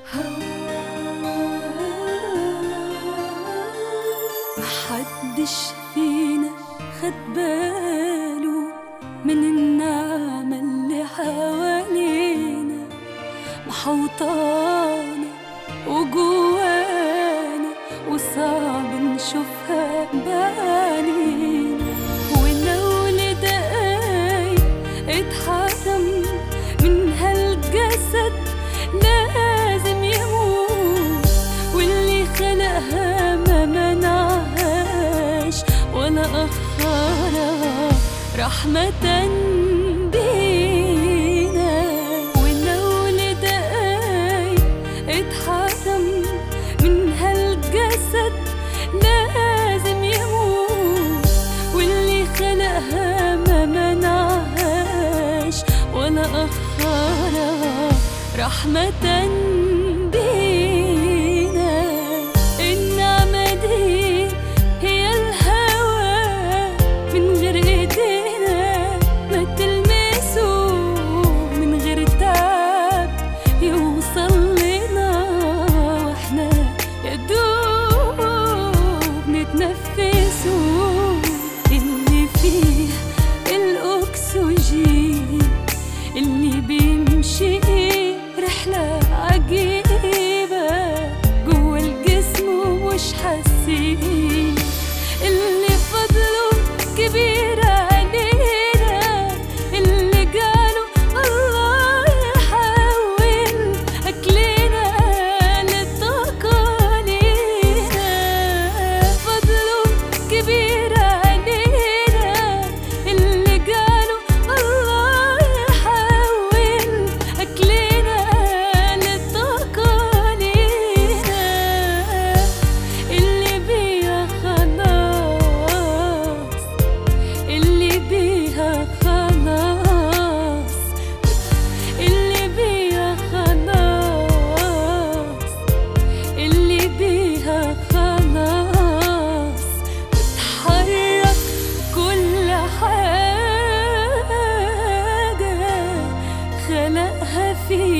محدش فينا خد باله من النعمة اللي حوالينا محوطانا وجوانا وصعب نشوفها بعينينا ولو لدقايق اتحرم من هالجسد لازم يموت واللي خلقها ما منعهاش ولا أخرها رحمة بينا ولو لدقايق اتحرم من هالجسد لازم يموت واللي خلقها ما منعهاش ولا أخرها رحمة بينا النعمة دي هي الهوى من غير ايدينا ما تلمسه من غير تعب يوصل لنا واحنا يا دوب نتنفسه اللي فيه الأكسجين اللي بيمشي رحلة عجيبة جوا الجسم ومش حاسين اللي فضله كبير علينا اللي جاله الله يحول أكلنا للطاقة لينا فضله كبير علينا اللي جاله الله يحول أكلنا للطاقة لينا اللي بيها خلاص اللي بيها خلاص اللي بيها خلاص اللي بيها خلاص بتحرك كل حاجة خلقها فينا